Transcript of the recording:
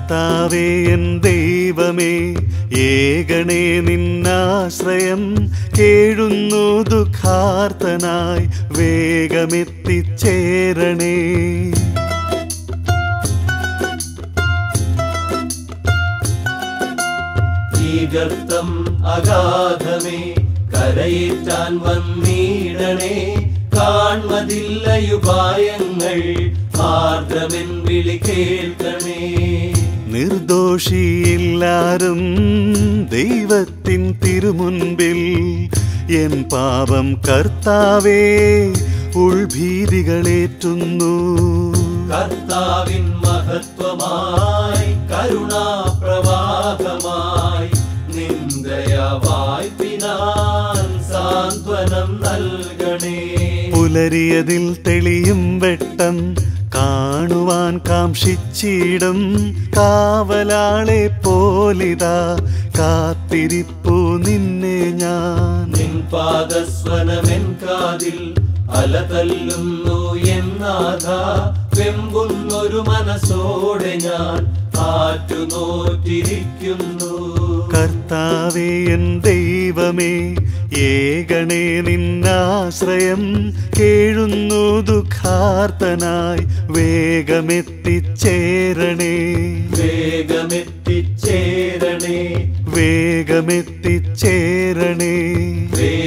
കർത്താവേ എൻ ദൈവമേ ഏകണേ നിന്നാശ്രയം കേഴുന്നു ദുഃഖാർത്തനായി വേഗമെത്തിച്ചേരണേ ഈ ഗർത്തം അഗാധമേ കരയേറ്റാൻ വന്നിടണേ കാൺമതില്ലയുപായങ്ങൾ ആർദ്രമെൻ വിളി കേൾക്കണേ നിർദോഷിയില്ലാരും ദൈവത്തിൻ തിരുമുൻപിൽ എൻ പാപം കർത്താവേ ഉൾഭീതികളേറ്റുന്നു കർത്താവിൻ മഹത്വമായി കരുണാപ്രവാഹമായി നിന്ദയവായ്പിനാൻ സാന്ത്വനം നൽകണേ പുലരിയതിൽ തെളിയും വെട്ടം കാണുവാൻ കാംക്ഷിച്ചിടും കാവലാളെ പോലിതാ കാത്തിരിപ്പു നിന്നെ ഞാൻ നിൻ പാദസ്വനമെൻ കാതിൽ അലതല്ലുന്നു എന്നാഥ വെമ്പുന്നൊരു മനസ്സോടെ ഞാൻ ആറ്റുനോറ്റിരിക്കുന്നു കർത്താവേ എൻ ദൈവമേ ഏകണേ നിന്നാശ്രയം കേഴുന്നു ദുഃഖാർത്തനായി വേഗമെത്തിച്ചേരണേ വേഗമെത്തിച്ചേരണേ വേഗമെത്തിച്ചേരണേ വേഗമെത്തിച്ചേരണേ